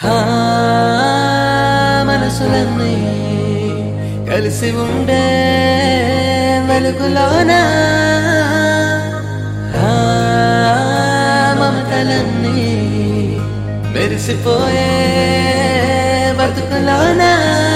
ఆ, మనసులన్నీ కలిసి ఉండే వెలుగులోన ఆ, మమతలన్నీ మెరిసిపోయే బతుకులోనా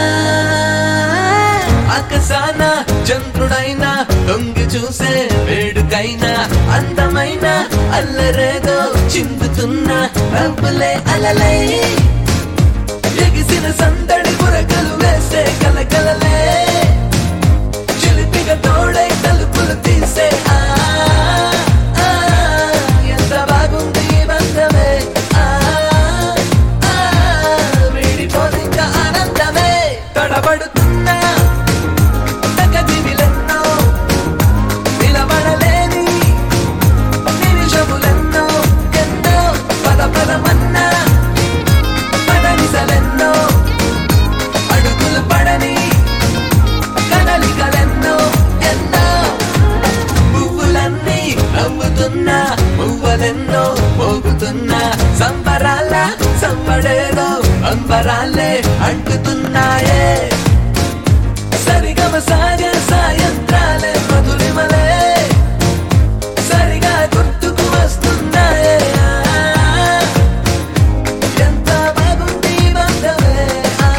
ఆకాశాన చంద్రుడైనా తొంగి చూసే వేడుకైనా అందమైన అల్లరేదో చిందుతున్న నవ్వులే అలలై ఎగిసిన సందడి పురకలు వేసే కలకలలే చిలిపిగా తోడై తలుపులు తీసే ఆ, ఆ, ఎంత బాగుంది ఈ బంధమే ఆ, ఆ, వీడిపోదింక ఆనందమే తడబడుతున్నా తగదివిలెన్నో నిలబడలేని నిమిషములెన్నో ఎన్నో పద పదమన్నా పదనిసలెన్నో అడుగులు పడని కదలికలెన్నో ఎన్నో పువ్వులన్నీ నవ్వుతున్నా పువ్వులెన్నో మోగుతున్నా సంబరాల సంబడేదో అంబరాలే అంటుతున్నాయే సరిగమ సాగ సాయంత్రాలే మధురిమలే సరిగా గుర్తుకు వస్తున్నాయే ఎంత బాగుంది ఈ బంధమే ఆ,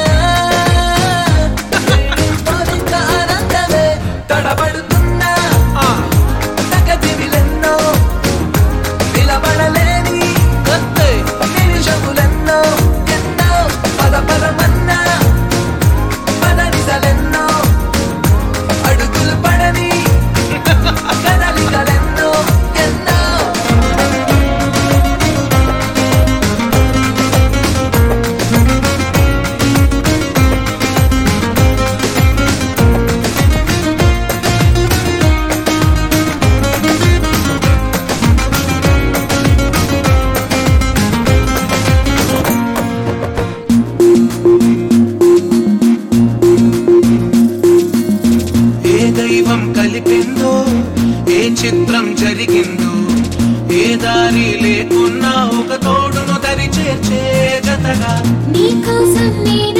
వీడిపోదింక ఆనందమే తడబడుతున్నా తగదివిలెన్నో నిలబడలేని నిమిషములెన్నో ఎన్నో పద పదమన్నా పదనిసలెన్నో అడుగులు పడని కదలికలెన్నో ఎన్నో ఏ దైవం కలిపిందో ఏ చిత్రం జరిగిందో ఏ దారి లేకున్నా ఒక తోడును దరి చేర్చే జతగా నీకోసం నేను